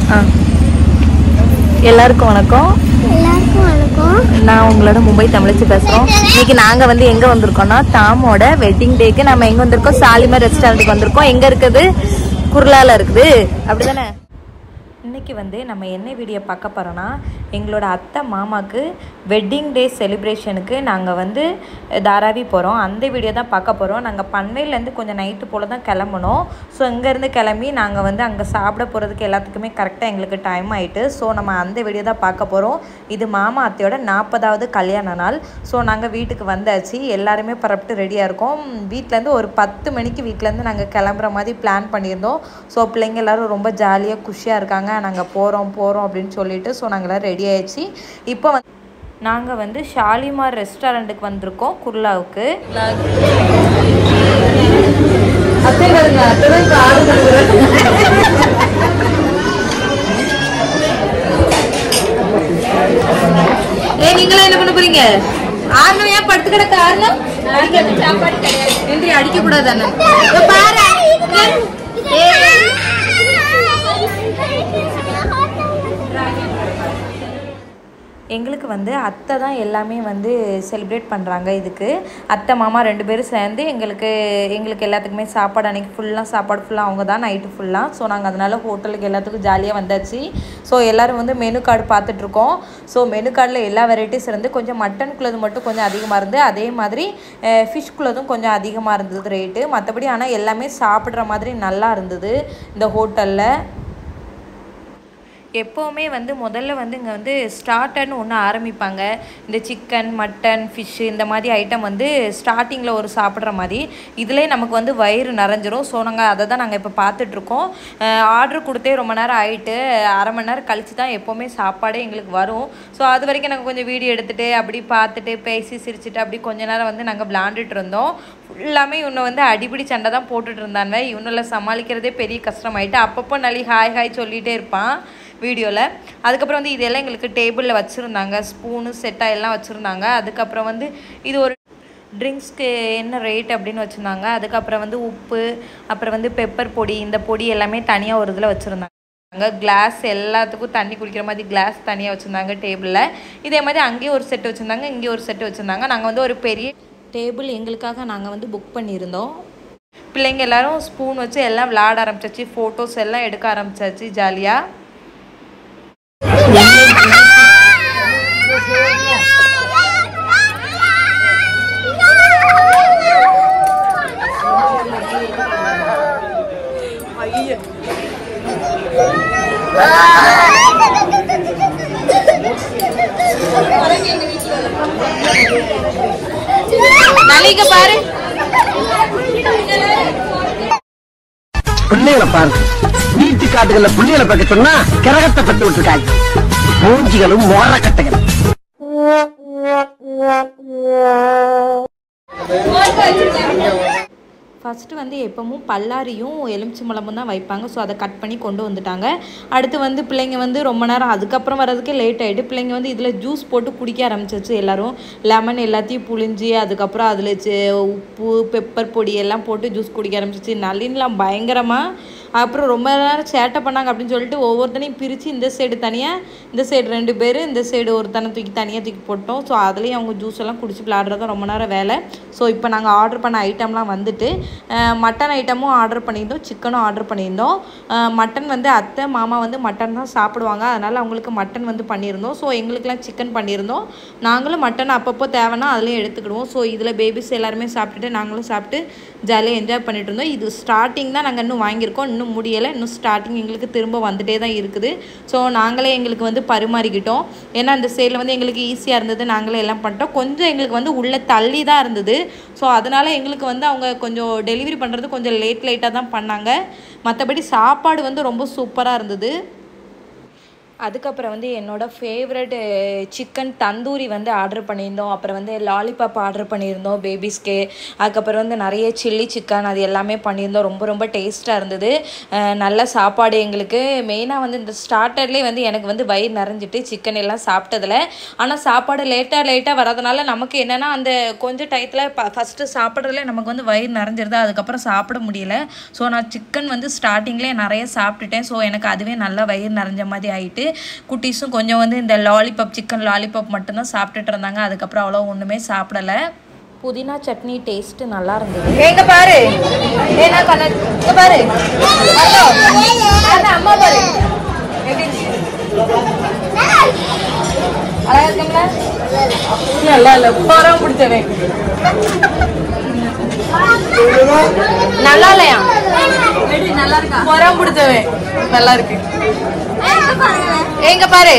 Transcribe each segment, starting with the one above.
ஆ எல்லாருக்கும் வணக்கம் எல்லாருக்கும் வணக்கம் நான் உங்களோட மும்பை தமிழச்சி பேசுகிறோம் இன்னைக்கு நாங்கள் வந்து எங்கே வந்திருக்கோம்னா டாமோட வெட்டிங் டேக்கு நம்ம எங்கே வந்திருக்கோம் சாலிமர் ரெஸ்டாரண்ட்டுக்கு வந்திருக்கோம் எங்கே இருக்குது குர்லால இருக்குது அப்படிதானே இன்னைக்கு வந்து நம்ம என்ன வீடியோ பார்க்க போகிறோன்னா எங்களோட அத்தை மாமாவுக்கு வெட்டிங் டே செலிப்ரேஷனுக்கு நாங்கள் வந்து தாராவி போகிறோம் அந்த வீடியோ தான் பார்க்க போகிறோம் நாங்கள் பன்மையிலேருந்து கொஞ்சம் நைட்டு போல் தான் கிளம்பணும் ஸோ இங்கேருந்து கிளம்பி நாங்கள் வந்து அங்கே சாப்பிட போகிறதுக்கு எல்லாத்துக்குமே கரெக்டாக எங்களுக்கு டைம் ஆயிட்டு ஸோ நம்ம அந்த வீடியோ தான் பார்க்க போகிறோம் இது மாமா அத்தையோட நாற்பதாவது கல்யாண நாள் ஸோ நாங்கள் வீட்டுக்கு வந்தாச்சு எல்லாருமே பரப்பிட்டு ரெடியாக இருக்கோம் வீட்டிலேருந்து ஒரு பத்து மணிக்கு வீட்டிலேருந்து நாங்கள் கிளம்புற மாதிரி பிளான் பண்ணியிருந்தோம் ஸோ பிள்ளைங்க எல்லாரும் ரொம்ப ஜாலியாக குஷியாக இருக்காங்க நாங்கள் போகிறோம் போகிறோம் அப்படின்னு சொல்லிட்டு ஸோ நாங்கள் எல்லாம் ரெடி ஆயிடுச்சு இப்போ வந்து நாங்கள் வந்து ஷாலிமார் ரெஸ்டாரண்ட்டுக்கு வந்திருக்கோம் குர்லாவுக்கு ஏ நீங்களா என்ன பண்ண போறீங்க ஆரணம் ஏன் படுத்து கிடக்க ஆரணம் சாப்பாடு கிடையாது என்று அடிக்க கூடாது அண்ணன் இதோ பாரு எங்களுக்கு வந்து அத்தை தான் எல்லாமே வந்து செலிப்ரேட் பண்ணுறாங்க இதுக்கு அத்தை மாமா ரெண்டு பேரும் சேர்ந்து எங்களுக்கு எங்களுக்கு எல்லாத்துக்குமே சாப்பாடு அன்றைக்கி ஃபுல்லாக சாப்பாடு ஃபுல்லாக அவங்க தான் நைட்டு ஃபுல்லாக ஸோ நாங்கள் அதனால் ஹோட்டலுக்கு எல்லாத்துக்கும் ஜாலியாக வந்தாச்சு ஸோ எல்லோரும் வந்து மெனு கார்டு பார்த்துட்ருக்கோம் ஸோ மெனு கார்டில் எல்லா வெரைட்டிஸ் இருந்து கொஞ்சம் மட்டனுக்குள்ளது மட்டும் கொஞ்சம் அதிகமாக இருந்து அதே மாதிரி ஃபிஷ்குள்ளதும் கொஞ்சம் அதிகமாக இருந்தது ரேட்டு மற்றபடி ஆனால் எல்லாமே சாப்பிட்ற மாதிரி நல்லா இருந்தது இந்த ஹோட்டலில் எப்போவுமே வந்து முதல்ல வந்து இங்கே வந்து ஸ்டார்டர்னு ஒன்று ஆரம்பிப்பாங்க இந்த சிக்கன் மட்டன் ஃபிஷ்ஷு இந்த மாதிரி ஐட்டம் வந்து ஸ்டார்டிங்கில் ஒரு சாப்பிட்ற மாதிரி இதிலே நமக்கு வந்து வயிறு நிறைஞ்சிரும் ஸோ நாங்கள் அதை தான் நாங்கள் இப்போ பார்த்துட்ருக்கோம் ஆர்டர் கொடுத்தே ரொம்ப நேரம் ஆயிட்டு அரை மணி நேரம் கழிச்சு தான் எப்போவுமே சாப்பாடே எங்களுக்கு வரும் ஸோ அது வரைக்கும் நாங்கள் கொஞ்சம் வீடியோ எடுத்துகிட்டு அப்படி பார்த்துட்டு பேசி சிரிச்சுட்டு அப்படி கொஞ்ச நேரம் வந்து நாங்கள் விளாண்டுட்டு இருந்தோம் ஃபுல்லாமே இவனை வந்து அடிப்படி சண்டை தான் போட்டுட்டு இருந்தாங்க இவனில் சமாளிக்கிறதே பெரிய கஷ்டமாயிட்டு அப்பப்போ நலி ஹாய் ஹாய் சொல்லிகிட்டே இருப்பான் வீடியோவில் அதுக்கப்புறம் வந்து இதெல்லாம் எங்களுக்கு டேபிளில் வச்சுருந்தாங்க ஸ்பூனு செட்டாக எல்லாம் வச்சுருந்தாங்க அதுக்கப்புறம் வந்து இது ஒரு ட்ரிங்க்ஸ்க்கு என்ன ரேட் அப்படின்னு வச்சுருந்தாங்க அதுக்கப்புறம் வந்து உப்பு அப்புறம் வந்து பெப்பர் பொடி இந்த பொடி எல்லாமே தனியாக ஒரு இதில் வச்சுருந்தாங்க அங்கே கிளாஸ் எல்லாத்துக்கும் தண்ணி குடிக்கிற மாதிரி கிளாஸ் தனியாக வச்சுருந்தாங்க டேபிளில் இதே மாதிரி அங்கேயும் ஒரு செட்டு வச்சுருந்தாங்க இங்கேயும் ஒரு செட்டு வச்சுருந்தாங்க நாங்கள் வந்து ஒரு பெரிய டேபிள் எங்களுக்காக நாங்கள் வந்து புக் பண்ணியிருந்தோம் பிள்ளைங்க எல்லாரும் ஸ்பூன் வச்சு எல்லாம் விளாட ஆரம்பிச்சாச்சு ஃபோட்டோஸ் எல்லாம் எடுக்க ஆரம்பிச்சாச்சு ஜாலியாக நலிக பாரு பிள்ளைகளை பாருங்க வீட்டு காட்டுகள்ல பிள்ளைகளை பார்க்க சொன்னா கிரகத்தை பத்து விட்டுருக்காங்க மூஞ்சிகளும் மோரக்கட்டைகள் ஃபஸ்ட்டு வந்து எப்பவும் பல்லாரியும் எலுமிச்சம்பழமும் தான் வைப்பாங்க ஸோ அதை கட் பண்ணி கொண்டு வந்துட்டாங்க அடுத்து வந்து பிள்ளைங்க வந்து ரொம்ப நேரம் அதுக்கப்புறம் வர்றதுக்கே லேட் ஆகிட்டு பிள்ளைங்க வந்து இதில் ஜூஸ் போட்டு குடிக்க ஆரம்பிச்சிச்சு எல்லாரும் லெமன் எல்லாத்தையும் புழிஞ்சு அதுக்கப்புறம் அதில் உப்பு பெப்பர் பொடி எல்லாம் போட்டு ஜூஸ் குடிக்க ஆரம்பிச்சிச்சு நளின்லாம் பயங்கரமாக அப்புறம் ரொம்ப நேரம் சேட்டை பண்ணாங்க அப்படின்னு சொல்லிட்டு ஒவ்வொருத்தனையும் பிரித்து இந்த சைடு தனியாக இந்த சைடு ரெண்டு பேர் இந்த சைடு ஒருத்தனை தூக்கி தனியாக தூக்கி போட்டோம் ஸோ அதுலேயும் அவங்க ஜூஸ் எல்லாம் குடிச்சு விளாடுறது ரொம்ப நேரம் வேலை ஸோ இப்போ நாங்கள் ஆர்டர் பண்ண ஐட்டம்லாம் வந்துட்டு மட்டன் ஐட்டமும் ஆர்டர் பண்ணியிருந்தோம் சிக்கனும் ஆர்டர் பண்ணியிருந்தோம் மட்டன் வந்து அத்தை மாமா வந்து மட்டன் தான் சாப்பிடுவாங்க அதனால் அவங்களுக்கு மட்டன் வந்து பண்ணியிருந்தோம் ஸோ எங்களுக்கெல்லாம் சிக்கன் பண்ணியிருந்தோம் நாங்களும் மட்டன் அப்பப்போ தேவைன்னா அதுலேயும் எடுத்துக்கிடுவோம் ஸோ இதில் பேபிஸ் எல்லாருமே சாப்பிட்டுட்டு நாங்களும் சாப்பிட்டு ஜாலியாக என்ஜாய் பண்ணிட்டு இருந்தோம் இது ஸ்டார்டிங் தான் நாங்கள் இன்னும் வாங்கியிருக்கோம் இன்னும் முடியலை இன்னும் ஸ்டார்டிங் எங்களுக்கு திரும்ப வந்துட்டே தான் இருக்குது ஸோ நாங்களே எங்களுக்கு வந்து பரிமாறிக்கிட்டோம் ஏன்னா அந்த சைடில் வந்து எங்களுக்கு ஈஸியாக இருந்தது நாங்களே எல்லாம் பண்ணிட்டோம் கொஞ்சம் எங்களுக்கு வந்து உள்ளே தள்ளி தான் இருந்தது ஸோ அதனால் எங்களுக்கு வந்து அவங்க கொஞ்சம் டெலிவரி பண்ணுறது கொஞ்சம் லேட் லேட்டாக தான் பண்ணாங்க மற்றபடி சாப்பாடு வந்து ரொம்ப சூப்பராக இருந்தது அதுக்கப்புறம் வந்து என்னோடய ஃபேவரட் சிக்கன் தந்தூரி வந்து ஆர்டர் பண்ணியிருந்தோம் அப்புறம் வந்து லாலிபாப் ஆர்டர் பண்ணியிருந்தோம் பேபிஸ்க்கு அதுக்கப்புறம் வந்து நிறைய சில்லி சிக்கன் அது எல்லாமே பண்ணியிருந்தோம் ரொம்ப ரொம்ப டேஸ்ட்டாக இருந்தது அஹ் நல்ல சாப்பாடு எங்களுக்கு மெயினாக வந்து இந்த ஸ்டார்டர்லேயே வந்து எனக்கு வந்து வயிறு நிறைஞ்சிட்டு சிக்கன் எல்லாம் சாப்பிட்டதில் ஆனால் சாப்பாடு லேட்டாக லேட்டாக வரதுனால நமக்கு என்னென்னா அந்த கொஞ்சம் டயத்தில் ப ஃபஸ்ட்டு சாப்பிட்றதுல நமக்கு வந்து வயிறு நிறைஞ்சிருது அதுக்கப்புறம் சாப்பிட முடியல ஸோ நான் சிக்கன் வந்து ஸ்டார்டிங்லேயே நிறைய சாப்பிட்டுட்டேன் ஸோ எனக்கு அதுவே நல்லா வயிறு நிறைஞ்ச மாதிரி ஆயிட்டு குட்டீஸும் கொஞ்சம் வந்து இந்த லாலிபாப் சிக்கன் லாலிபாப் மட்டும்தான் சாப்பிட்டுட்டு இருந்தாங்க அதுக்கப்புறம் அவ்வளோ ஒன்றுமே சாப்பிடலை புதினா சட்னி டேஸ்ட்டு நல்லா இருந்தது எங்க பாரு ஏன்னா கண்ண இங்க பாரு அம்மா பாரு அழகா இருக்குங்களா நல்லா இல்ல போறோம் பிடிச்சவன் நல்லா இல்லையா நல்லா இருக்கா போறோம் பிடிச்சவன் நல்லா இருக்கு எங்க பாரு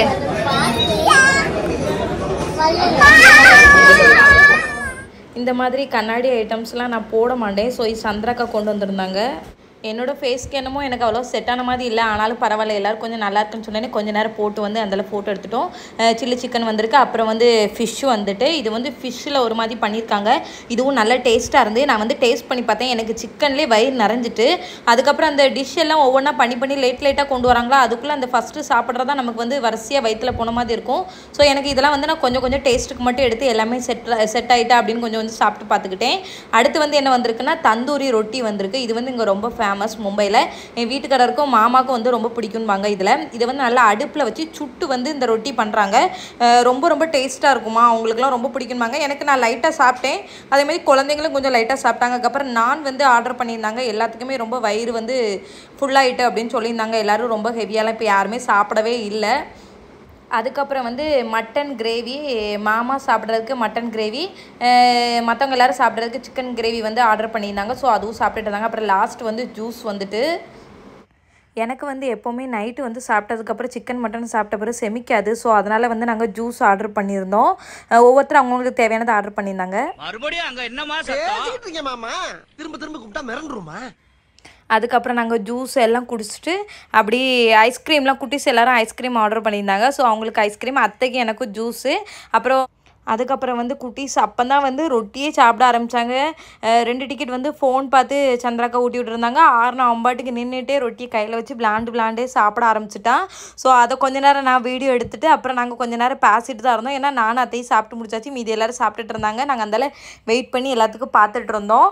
இந்த மாதிரி கண்ணாடி ஐட்டம்ஸ்லாம் நான் போட மாட்டேன் ஸோ இது சந்திராக்கா கொண்டு வந்திருந்தாங்க என்னோட ஃபேஸ்க்கு என்னமோ எனக்கு அவ்வளோ செட் ஆன மாதிரி இல்லை ஆனாலும் பரவாயில்ல எல்லாரும் கொஞ்சம் நல்லா இருக்குன்னு சொன்னேனே கொஞ்ச நேரம் போட்டு வந்து அதில் ஃபோட்டோ எடுத்துட்டோம் சில்லி சிக்கன் வந்திருக்கு அப்புறம் வந்து ஃபிஷ்ஷு வந்துட்டு இது வந்து ஃபிஷ்ஷில் ஒரு மாதிரி பண்ணியிருக்காங்க இதுவும் நல்ல டேஸ்ட்டாக இருந்து நான் வந்து டேஸ்ட் பண்ணி பார்த்தேன் எனக்கு சிக்கன்லேயே வயிறு நிறைஞ்சிட்டு அதுக்கப்புறம் அந்த டிஷ் எல்லாம் ஒவ்வொன்றா பண்ணி பண்ணி லேட் லேட்டாக கொண்டு வராங்களா அதுக்குள்ளே அந்த ஃபஸ்ட்டு சாப்பிட்றதா நமக்கு வந்து வரிசையாக வயிற்றுல போன மாதிரி இருக்கும் ஸோ எனக்கு இதெல்லாம் வந்து நான் கொஞ்சம் கொஞ்சம் டேஸ்ட்டுக்கு மட்டும் எடுத்து எல்லாமே செட் செட் ஆகிட்டா அப்படின்னு கொஞ்சம் வந்து சாப்பிட்டு பார்த்துக்கிட்டேன் அடுத்து வந்து என்ன வந்திருக்குன்னா தந்தூரி ரொட்டி வந்திருக்கு இது வந்து இங்கே ரொம்ப ஃபேமஸ் மும்பையில் என் வீட்டுக்காரருக்கும் மாமாவுக்கும் வந்து ரொம்ப பிடிக்கும்பாங்க இதில் இதை வந்து நல்லா அடுப்பில் வச்சு சுட்டு வந்து இந்த ரொட்டி பண்ணுறாங்க ரொம்ப ரொம்ப டேஸ்ட்டாக இருக்குமா அவங்களுக்குலாம் ரொம்ப பிடிக்கும்பாங்க எனக்கு நான் லைட்டாக சாப்பிட்டேன் அதே மாதிரி குழந்தைங்களும் கொஞ்சம் லைட்டாக சாப்பிட்டாங்க அதுக்கப்புறம் நான் வந்து ஆர்டர் பண்ணியிருந்தாங்க எல்லாத்துக்குமே ரொம்ப வயிறு வந்து ஃபுல்லாகிட்டு அப்படின்னு சொல்லியிருந்தாங்க எல்லாரும் ரொம்ப ஹெவியாலாம் இப்போ யாருமே சாப்பிடவே இல்லை அதுக்கப்புறம் வந்து மட்டன் கிரேவி மாமா சாப்பிட்றதுக்கு மட்டன் கிரேவி மற்றவங்க எல்லோரும் சாப்பிட்றதுக்கு சிக்கன் கிரேவி வந்து ஆர்டர் பண்ணியிருந்தாங்க ஸோ அதுவும் சாப்பிட்டுட்டு இருந்தாங்க அப்புறம் லாஸ்ட் வந்து ஜூஸ் வந்துட்டு எனக்கு வந்து எப்போவுமே நைட்டு வந்து சாப்பிட்டதுக்கப்புறம் சிக்கன் மட்டன் சாப்பிட்ட பிறகு செமிக்காது ஸோ அதனால் வந்து நாங்கள் ஜூஸ் ஆர்டர் பண்ணியிருந்தோம் அஹ் ஒவ்வொருத்தரும் அவங்களுக்கு தேவையானதை ஆர்டர் பண்ணியிருந்தாங்க மறுபடியும் அங்க என்னமா சத்தம் பேசிக்கிட்டு இருக்கீங்க மாமா திரும்ப திரும்ப கூப்பிட்டா மிரண்டுருமா அதுக்கப்புறம் நாங்கள் ஜூஸ் எல்லாம் குடிச்சிட்டு அப்படி ஐஸ்கிரீம்லாம் குட்டீஸ் எல்லாரும் ஐஸ்கிரீம் ஆர்டர் பண்ணியிருந்தாங்க ஸோ அவங்களுக்கு ஐஸ்கிரீம் அத்தைக்கு எனக்கும் ஜூஸு அப்புறம் அதுக்கப்புறம் வந்து குட்டீஸ் அப்போ தான் வந்து ரொட்டியே சாப்பிட ஆரம்பித்தாங்க ரெண்டு டிக்கெட் வந்து ஃபோன் பார்த்து சந்திராக்கா ஊட்டி விட்டுருந்தாங்க ஆறுனா அம்பாட்டுக்கு நின்றுட்டே ரொட்டியை கையில் வச்சு விளாண்டு விளாண்டே சாப்பிட ஆரம்பிச்சிட்டான் ஸோ அதை கொஞ்ச நேரம் நான் வீடியோ எடுத்துட்டு அப்புறம் நாங்கள் கொஞ்ச நேரம் பேசிட்டு தான் இருந்தோம் ஏன்னா நானும் அத்தையும் சாப்பிட்டு முடிச்சாச்சு மீதி எல்லாரும் சாப்பிட்டுட்டு இருந்தாங்க நாங்கள் அந்தால வெயிட் பண்ணி எல்லாத்துக்கும் பார்த்துட்டு இருந்தோம்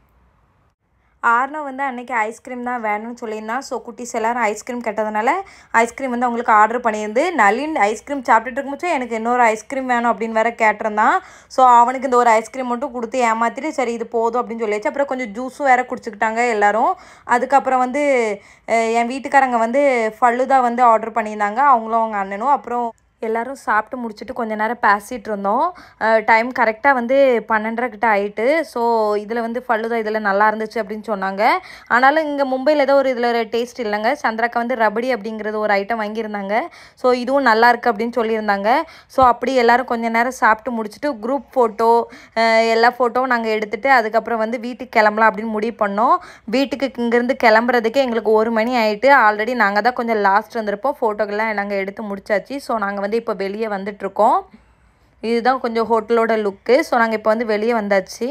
ஆர்னோ வந்து அன்றைக்கி ஐஸ்கிரீம் தான் வேணும்னு சொல்லியிருந்தான் ஸோ குட்டீஸ் எல்லாரும் ஐஸ்கிரீம் கேட்டதுனால ஐஸ்கிரீம் வந்து அவங்களுக்கு ஆர்டர் பண்ணியிருந்து நளின் ஐஸ்கிரீம் சாப்பிட்டுட்டு இருக்கும்போது எனக்கு இன்னொரு ஐஸ்கிரீம் வேணும் அப்படின்னு வேற கேட்டிருந்தான் ஸோ அவனுக்கு இந்த ஒரு ஐஸ்கிரீம் மட்டும் கொடுத்து ஏமாற்றிட்டு சரி இது போதும் அப்படின்னு சொல்லியாச்சு அப்புறம் கொஞ்சம் ஜூஸும் வேற குடிச்சுக்கிட்டாங்க எல்லாரும் அதுக்கப்புறம் வந்து அஹ், என் வீட்டுக்காரங்க வந்து ஃபல்லுதா வந்து ஆர்டர் பண்ணியிருந்தாங்க அவங்களும் அவங்க அண்ணனும் அப்புறம் எல்லாரும் சாப்பிட்டு முடிச்சுட்டு கொஞ்ச நேரம் பேசிகிட்டு இருந்தோம் டைம் கரெக்டாக வந்து பன்னெண்டரை கிட்ட ஆயிட்டு ஸோ இதில் வந்து ஃபல்லுதா இதில் நல்லா இருந்துச்சு அப்படின்னு சொன்னாங்க ஆனாலும் இங்கே மும்பையில் ஏதோ ஒரு இதில் ஒரு டேஸ்ட் இல்லைங்க சந்திராக்கா வந்து ரபடி அப்படிங்கிறது ஒரு ஐட்டம் வாங்கியிருந்தாங்க ஸோ இதுவும் நல்லா இருக்கு அப்படின்னு சொல்லியிருந்தாங்க ஸோ அப்படி எல்லாரும் கொஞ்ச நேரம் சாப்பிட்டு முடிச்சுட்டு குரூப் ஃபோட்டோ எல்லா ஃபோட்டோவும் நாங்கள் எடுத்துட்டு அதுக்கப்புறம் வந்து வீட்டுக்கு கிளம்பலாம் அப்படின்னு முடிவு பண்ணோம் வீட்டுக்கு இங்கேருந்து கிளம்புறதுக்கே எங்களுக்கு ஒரு மணி ஆயிட்டு ஆல்ரெடி நாங்கள் தான் கொஞ்சம் லாஸ்ட் வந்திருப்போம் ஃபோட்டோக்கெல்லாம் நாங்கள் எடுத்து முடிச்சாச்சு ஸோ நாங்கள் வந்து இப்போ வெளியே வந்துட்ருக்கோம் இதுதான் கொஞ்சம் ஹோட்டலோட லுக்கு ஸோ நாங்கள் இப்போ வந்து வெளியே வந்தாச்சு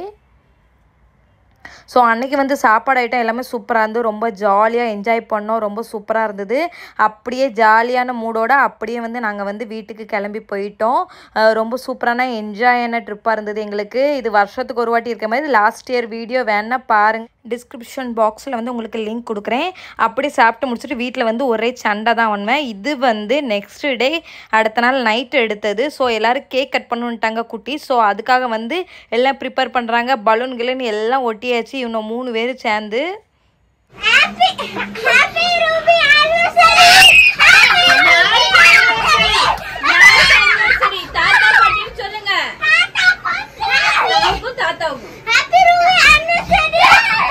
ஸோ அன்னைக்கு வந்து சாப்பாடு ஐட்டம் எல்லாமே சூப்பராக இருந்து ரொம்ப ஜாலியாக என்ஜாய் பண்ணோம் ரொம்ப சூப்பராக இருந்தது அப்படியே ஜாலியான மூடோட அப்படியே வந்து நாங்கள் வந்து வீட்டுக்கு கிளம்பி போயிட்டோம் அஹ் ரொம்ப சூப்பரான என்ஜாயான ட்ரிப்பாக இருந்தது எங்களுக்கு இது வருஷத்துக்கு ஒரு வாட்டி இருக்க மாதிரி லாஸ்ட் இயர் வீடியோ வேணால் பாருங்க டிஸ்கிரிப்ஷன் பாக்ஸில் வந்து உங்களுக்கு லிங்க் கொடுக்குறேன் அப்படி சாப்பிட்டு முடிச்சுட்டு வீட்டில் வந்து ஒரே சண்டை தான் உண்மை இது வந்து நெக்ஸ்ட் டே அடுத்த நாள் நைட் எடுத்தது ஸோ எல்லோரும் கேக் கட் பண்ணுன்ட்டாங்க குட்டி ஸோ அதுக்காக வந்து எல்லாம் ப்ரிப்பேர் பண்ணுறாங்க பலூன் கிலன் எல்லாம் ஒட்டியாச்சு இவங்க மூணு பேர் சேர்ந்து Happy, happy Ruby anniversary! Happy Ruby anniversary! சரி தாத்தா பாட்டின்னு சொல்லுங்க நமக்கும் தாத்தாவுக்கும் Happy Ruby anniversary!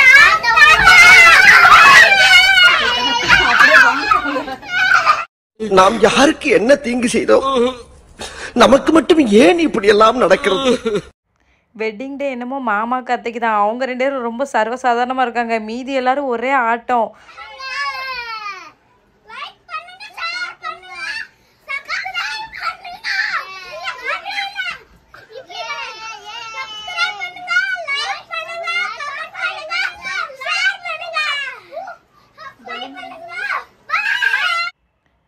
நாம் யாருக்கு என்ன தீங்கு செய்தோம் நமக்கு மட்டும் ஏன் இப்படி எல்லாம் நடக்கிறது வெட்டிங் டே என்னமோ மாமாக்கு அத்தைக்கு தான் அவங்க ரெண்டு பேரும் ரொம்ப சர்வசாதாரணமாக இருக்காங்க மீதி எல்லாரும் ஒரே ஆட்டம் Like பண்ணுங்க, share பண்ணுங்க.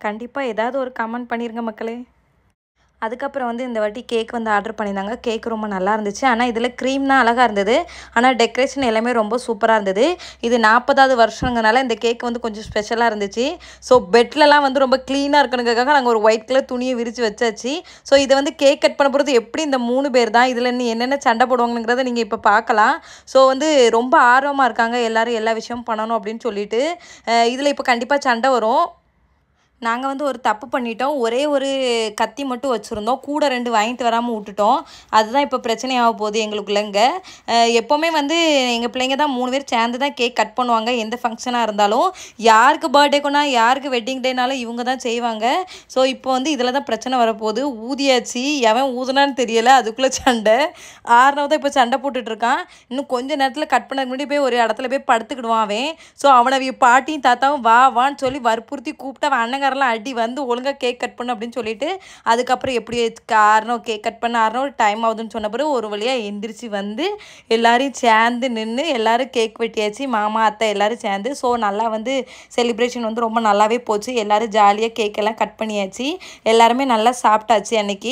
கண்டிப்பாக ஏதாவது ஒரு கமெண்ட் பண்ணிருங்க மக்களே அதுக்கப்புறம் வந்து இந்த வாட்டி கேக் வந்து ஆர்டர் பண்ணியிருந்தாங்க கேக் ரொம்ப நல்லா இருந்துச்சு ஆனால் இதில் க்ரீம் தான் அழகாக இருந்தது ஆனால் டெக்கரேஷன் எல்லாமே ரொம்ப சூப்பராக இருந்தது இது நாற்பதாவது வருஷங்கிறனால இந்த கேக் வந்து கொஞ்சம் ஸ்பெஷலாக இருந்துச்சு ஸோ பெட்லலாம் வந்து ரொம்ப க்ளீனாக இருக்கணுங்கிறதுக்காக நாங்கள் ஒரு ஒயிட் கலர் துணியை விரித்து வச்சாச்சு ஸோ இதை வந்து கேக் கட் பண்ண போகிறது எப்படி இந்த மூணு பேர் தான் இதில் இன்னும் என்னென்ன சண்டை போடுவாங்கங்கிறத நீங்கள் இப்போ பார்க்கலாம் ஸோ வந்து ரொம்ப ஆர்வமாக இருக்காங்க எல்லாரும் எல்லா விஷயமும் பண்ணணும் அப்படின்னு சொல்லிட்டு இதில் இப்போ கண்டிப்பாக சண்டை வரும் நாங்கள் வந்து ஒரு தப்பு பண்ணிட்டோம் ஒரே ஒரு கத்தி மட்டும் வச்சுருந்தோம் கூட ரெண்டு வாங்கிட்டு வராமல் விட்டுட்டோம் அதுதான் இப்போ பிரச்சனையாக போகுது எங்களுக்குள்ளங்க அஹ் எப்போவுமே வந்து எங்கள் பிள்ளைங்க தான் மூணு பேர் சேர்ந்து தான் கேக் கட் பண்ணுவாங்க எந்த ஃபங்க்ஷனாக இருந்தாலும் யாருக்கு பர்த்டேக்குனா யாருக்கு வெட்டிங் டேனாலும் இவங்க தான் செய்வாங்க ஸோ இப்போ வந்து இதில் தான் பிரச்சனை வரப்போகுது ஊதியாச்சு எவன் ஊதுனான்னு தெரியலை அதுக்குள்ளே சண்டை ஆறுனவு தான் இப்போ சண்டை போட்டுட்டு இருக்கான் இன்னும் கொஞ்ச நேரத்தில் கட் பண்ண முன்னாடி போய் ஒரு இடத்துல போய் படுத்துக்கிடுவான் அவன் ஸோ அவனை இவ பாட்டியும் தாத்தாவும் வா வான்னு சொல்லி வற்புறுத்தி கூப்பிட்டு அவன் அண்ணங்காரெல்லாம் அடி வந்து ஒழுங்காக கேக் கட் பண்ணு அப்படின்னு சொல்லிட்டு அதுக்கப்புறம் எப்படி ஆறணும் கேக் கட் பண்ண ஆறணும் டைம் ஆகுதுன்னு சொன்ன பிறகு ஒரு வழியாக எந்திரிச்சு வந்து எல்லாரையும் சேர்ந்து நின்று எல்லாரும் கேக் வெட்டியாச்சு மாமா அத்தை எல்லாரும் சேர்ந்து ஸோ நல்லா வந்து செலிப்ரேஷன் வந்து ரொம்ப நல்லாவே போச்சு எல்லாரும் ஜாலியாக கேக் எல்லாம் கட் பண்ணியாச்சு எல்லாருமே நல்லா சாப்பிட்டாச்சு அன்னைக்கு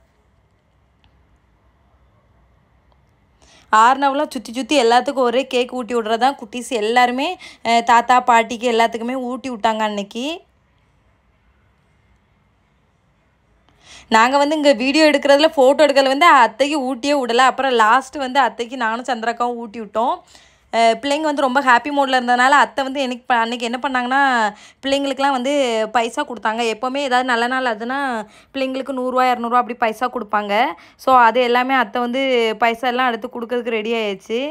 ஆறுனவெலாம் சுற்றி சுற்றி எல்லாத்துக்கும் ஒரே கேக் ஊட்டி விட்றதான் குட்டீஸ் எல்லாருமே அஹ், தாத்தா பாட்டிக்கு எல்லாத்துக்குமே ஊட்டி விட்டாங்க அன்னைக்கு நாங்கள் வந்து இங்கே வீடியோ எடுக்கிறதுல ஃபோட்டோ எடுக்கிறதுல வந்து அத்தைக்கு ஊட்டியே விடல அப்புறம் லாஸ்ட் வந்து அத்தைக்கு நானும் சந்திராக்காவும் ஊட்டி விட்டோம் அஹ் பிள்ளைங்க வந்து ரொம்ப ஹாப்பி மூடில் இருந்ததுனால அத்தை வந்து எனக்கு ப- அன்னைக்கு என்ன பண்ணாங்கன்னா பிள்ளைங்களுக்குலாம் வந்து பைசா கொடுத்தாங்க எப்போவுமே ஏதாவது நல்ல நாள் அதுனா பிள்ளைங்களுக்கு நூறுரூவா இரநூறுவா அப்படி பைசா கொடுப்பாங்க ஸோ அது எல்லாமே அத்தை வந்து பைசா எல்லாம் எடுத்து கொடுக்கறதுக்கு ரெடி ஆயிடுச்சு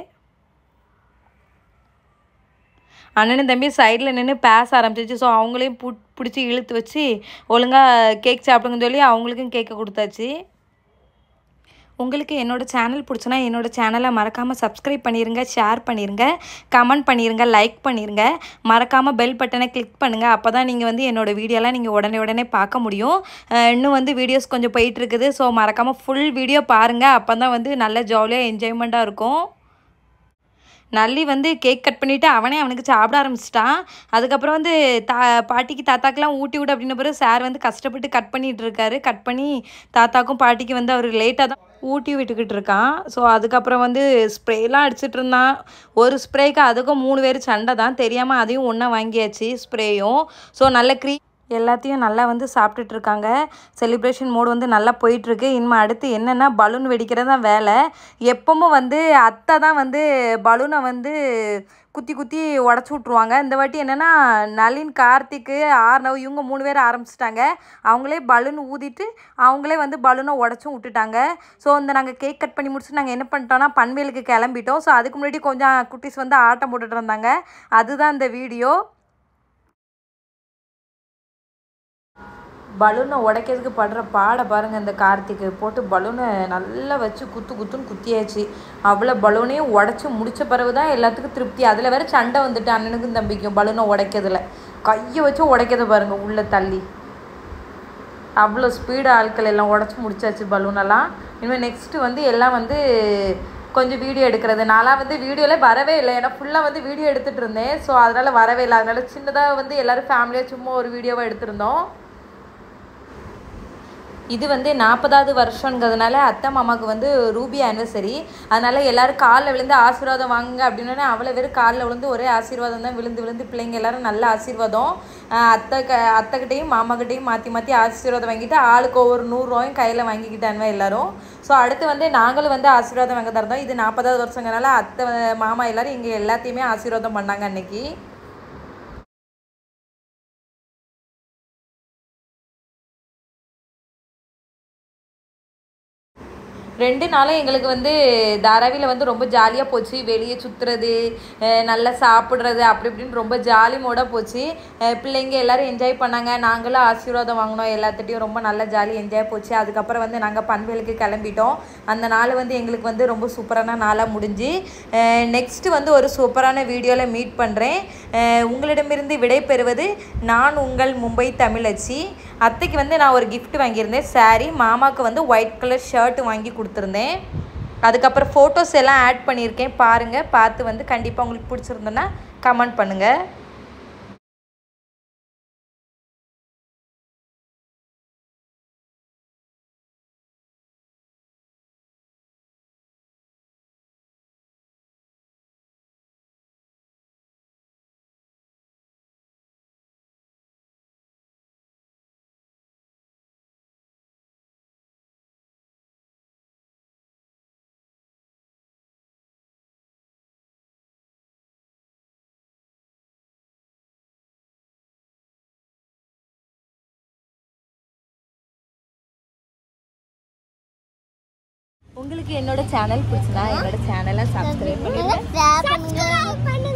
அண்ணனும் தம்பி சைடில் நின்று பேச ஆரம்பிச்சிச்சு ஸோ அவங்களையும் புட் பிடிச்சி இழுத்து வச்சு ஒழுங்காக கேக் சாப்பிடுங்கன்னு சொல்லி அவங்களுக்கும் கேக்கை கொடுத்தாச்சு உங்களுக்கு என்னோட சேனல் பிடிச்சுன்னா என்னோட சேனலை மறக்காமல் சப்ஸ்கிரைப் பண்ணிடுங்க ஷேர் பண்ணிடுங்க கமெண்ட் பண்ணிடுங்க லைக் பண்ணிடுங்க மறக்காமல் பெல் பட்டனை கிளிக் பண்ணுங்கள் அப்போ தான் நீங்கள் வந்து என்னோட வீடியோலாம் நீங்கள் உடனே உடனே பார்க்க முடியும் அஹ் இன்னும் வந்து வீடியோஸ் கொஞ்சம் போயிட்டு இருக்குது ஸோ மறக்காமல் ஃபுல் வீடியோ பாருங்கள் அப்போ தான் வந்து நல்ல ஜாலியாக என்ஜாய்மெண்ட்டாக இருக்கும் நல்லி வந்து கேக் கட் பண்ணிவிட்டு அவனே அவனுக்கு சாப்பிட ஆரம்பிச்சிட்டான் அதுக்கப்புறம் வந்து தா பாட்டிக்கு தாத்தாக்கெலாம் ஊட்டி விடு அப்படின்ன பிறகு சார் வந்து கஷ்டப்பட்டு கட் பண்ணிட்டு இருக்காரு கட் பண்ணி தாத்தாக்கும் பாட்டிக்கு வந்து அவர் லேட்டாக தான் ஊட்டி விட்டுக்கிட்டு இருக்கான் ஸோ அதுக்கப்புறம் வந்து ஸ்ப்ரேலாம் அடிச்சிட்டு இருந்தான் ஒரு ஸ்ப்ரேக்கு அதுக்கும் மூணு பேர் சண்டை தான் தெரியாமல் அதையும் ஒன்றா வாங்கியாச்சு ஸ்ப்ரேயும் ஸோ நல்ல க்ரீ எல்லாத்தையும் நல்லா வந்து சாப்பிட்டுட்டு இருக்காங்க செலிப்ரேஷன் மோடு வந்து நல்லா போயிட்டுருக்கு இனிமே அடுத்து என்னென்னா பலூன் வெடிக்கிறது தான் வேலை எப்பவும் வந்து அத்தை தான் வந்து பலூனை வந்து குத்தி குத்தி உடச்சி விட்ருவாங்க இந்த வாட்டி என்னென்னா நளின் கார்த்திக்கு ஆர்னவ் இவங்க மூணு பேர் ஆரம்பிச்சிட்டாங்க அவங்களே பலூன் ஊதிட்டு அவங்களே வந்து பலூனை உடச்சும் விட்டுட்டாங்க ஸோ இந்த நாங்கள் கேக் கட் பண்ணி முடிச்சுட்டு நாங்கள் என்ன பண்ணிட்டோம்னா பன்வேலுக்கு கிளம்பிட்டோம் ஸோ அதுக்கு முன்னாடி கொஞ்சம் குட்டீஸ் வந்து ஆட்டம் போட்டுட்டு இருந்தாங்க அதுதான் இந்த வீடியோ பலூனை உடைக்கிறதுக்கு படுற பாடை பாருங்கள் இந்த கார்த்திக்கு போட்டு பலூனை நல்லா வச்சு குத்து குத்துன்னு குத்தியாச்சு அவ்வளோ பலூனையும் உடச்சி முடிச்ச பிறகு தான் எல்லாத்துக்கும் திருப்தி அதில் வேற சண்டை வந்துட்டு அண்ணனுக்கும் தம்பிக்கும் பலூனை உடைக்கிறதுல கையை வச்சு உடைக்கிறத பாருங்கள் உள்ளே தள்ளி அவ்வளோ ஸ்பீடு ஆட்கள் எல்லாம் உடச்சி முடிச்சாச்சு பலூனெல்லாம் இனிமேல் நெக்ஸ்ட்டு வந்து எல்லாம் வந்து கொஞ்சம் வீடியோ எடுக்கிறது நான்லாம் வந்து வீடியோவில் வரவே இல்லை ஏன்னா ஃபுல்லாக வந்து வீடியோ எடுத்துகிட்டு இருந்தேன் ஸோ அதனால் வரவே இல்லை அதனால சின்னதாக வந்து எல்லோரும் ஃபேமிலியாக சும்மா ஒரு வீடியோவாக எடுத்திருந்தோம் இது வந்து நாற்பதாவது வருஷங்கிறதுனால அத்தை மாமாவுக்கு வந்து ரூபி ஆனிவர்சரி அதனால எல்லாரும் காலில் விழுந்து ஆசீர்வாதம் வாங்குங்க அப்படின்னோடனே அவ்வளோ பேர் காலில் விழுந்து ஒரே ஆசீர்வாதம் தான் விழுந்து விழுந்து பிள்ளைங்க எல்லாரும் நல்ல ஆசீர்வாதம் ஆஹ் அத்தை க அத்தைக்கிட்டையும் மாமாக்கிட்டையும் மாற்றி மாற்றி ஆசீர்வாதம் வாங்கிட்டு ஆளுக்கு ஒவ்வொரு நூறுரூவாயும் கையில் வாங்கிக்கிட்டானுவ எல்லாரும் ஸோ அடுத்து வந்து நாங்களும் வந்து ஆசீர்வாதம் வாங்க தரதோம் இது நாற்பதாவது வருஷங்கிறனால அத்தை மாமா எல்லாரும் இங்கே எல்லாத்தையுமே ஆசீர்வாதம் பண்ணாங்க அன்னைக்கு ரெண்டு நாளும் எங்களுக்கு வந்து தாராவியில் வந்து ரொம்ப ஜாலியாக போச்சு வெளியே சுற்றுறது நல்லா சாப்பிட்றது அப்படி இப்படின்னு ரொம்ப ஜாலி மோடாக போச்சு அஹ் பிள்ளைங்க எல்லாரும் என்ஜாய் பண்ணாங்க நாங்களும் ஆசீர்வாதம் வாங்கினோம் எல்லாத்துட்டையும் ரொம்ப நல்ல ஜாலி என்ஜாய் போச்சு அதுக்கப்புறம் வந்து நாங்கள் பண்பேலுக்கு கிளம்பிட்டோம் அந்த நாள் வந்து எங்களுக்கு வந்து ரொம்ப சூப்பரான நாளாக முடிஞ்சு நெக்ஸ்ட்டு வந்து ஒரு சூப்பரான வீடியோவில் மீட் பண்ணுறேன் உங்களிடமிருந்து விடை பெறுவது நான் உங்கள் மும்பை தமிழச்சி அத்தைக்கு வந்து நான் ஒரு gift வாங்கியிருந்தேன் saree மாமாவுக்கு வந்து ஒயிட் கலர் ஷர்ட் வாங்கி கொடுத்துருந்தேன் அதுக்கப்புறம் ஃபோட்டோஸ் எல்லாம் ஆட் பண்ணியிருக்கேன் பாருங்கள் பார்த்து வந்து கண்டிப்பாக உங்களுக்கு பிடிச்சிருந்தோன்னா கமெண்ட் பண்ணுங்கள் உங்களுக்கு என்னோட சேனல் பிடிச்சதா என்னோட சேனலை சப்ஸ்கிரைப் பண்ணிடுங்க Subscribe பண்ணுங்க